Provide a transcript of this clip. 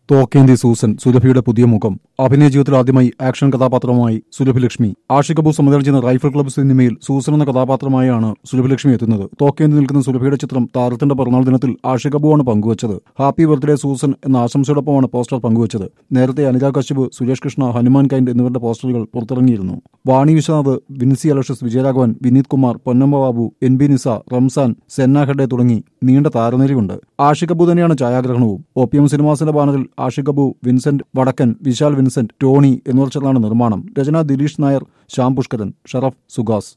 തോക്കേന്തി Susan സുരഭിയുടെ പുതിയ മുഖം അഭിനയ ജീവിതത്തിൽ ആദ്യമായി ആക്ഷൻ കഥാപാത്രമായി സുരഭി ലക്ഷ്മി ആഷി കപൂർ സംവിധാനം ചെയ്യുന്ന റൈഫിൾ ക്ലബ്ബ് സിനിമയിൽ സൂസൻ എന്ന കഥാപാത്രമായാണ് സുരഭി ലക്ഷ്മി എത്തുന്നത് തോക്കേന്തി നിൽക്കുന്ന സുരഭിയുടെ ചിത്രം താരത്തിന്റെ പിറന്നാൾ ദിനത്തിൽ ആഷി കപൂറാണ് പങ്കുവച്ചത് ഹാപ്പി ബർത്ത്ഡേ സൂസൻ എന്ന ആശംസയോടൊപ്പമാണ് പോസ്റ്റർ പങ്കുവച്ചത് നേരത്തെ അനിത കശ്യപ് സുരേഷ് കൃഷ്ണ ഹനുമാൻ കൈൻഡ് എന്നിവരുടെ പോസ്റ്ററുകൾ പുറത്തിറങ്ങിയിരുന്നു വാണി വിശ്വനാഥ് വിൻസി അലോഷ്യസ് വിജയരാഘവൻ വിനീത് കുമാർ പൊന്നമ്മ ബാബു എൻ ബി നിസ റംസാൻ സെന്ന ഹെഡെ തുടങ്ങി നീണ്ട താരനിരയുണ്ട് ആഷി കപൂർ തന്നെയാണ് ഛായാഗ്രഹണവും ഒ പി എം സിനിമാസിന്റെ ബാനറിൽ ആഷി കപൂർ വിൻസെന്റ് വടക്കൻ വിശാൽ വിൻസെന്റ് ടോണി എന്നിവർ ചേർന്നാണ് നിർമ്മാണം രചന ദിലീഷ് നായർ ശ്യാം പുഷ്കരൻ ഷറഫ് സുഗാസ്